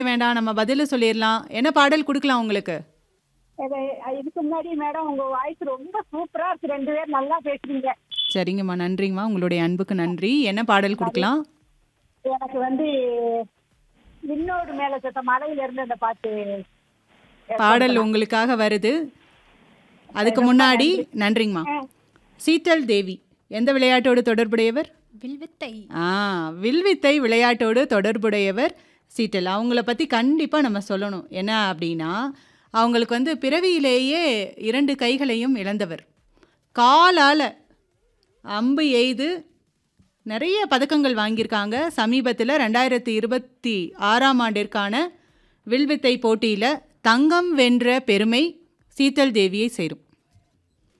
வேண்டாம் நம்ம பதில சொல்லிடலாம் என்ன பாடல் கொடுக்கலாம் உங்களுக்கு இது- இதுக்கு முன்னாடி மேடம் உங்க வாய்ஸ் ரொம்ப சூப்பரா இருக்கு ரெண்டு பேரும் நல்லா பேசுறீங்க சரிங்கம்மா நன்றிங்கம்மா உங்களுடைய அன்புக்கு நன்றி என்ன பாடல் கொடுக்கலாம் எனக்கு வந்து விண்ணோடு மேல சத்த மலையில இருந்து அந்த பாட்டு பாடல் உங்களுக்காக வருது அதுக்கு முன்னாடி நன்றிங்கம்மா சீத்தல் தேவி எந்த விளையாட்டோடு தொடர்புடையவர் வில்வித்தை ஆ வில்வித்தை விளையாட்டோடு தொடர்புடையவர் சீட்டல் அவங்கள பற்றி கண்டிப்பாக நம்ம சொல்லணும் என்ன அப்படின்னா அவங்களுக்கு வந்து பிறவியிலேயே இரண்டு கைகளையும் இழந்தவர் காலால் அம்பு எய்து நிறைய பதக்கங்கள் வாங்கியிருக்காங்க சமீபத்தில் ரெண்டாயிரத்தி இருபத்தி ஆறாம் ஆண்டிற்கான வில்வித்தை போட்டியில் தங்கம் வென்ற பெருமை சீத்தல் தேவியை சேரும்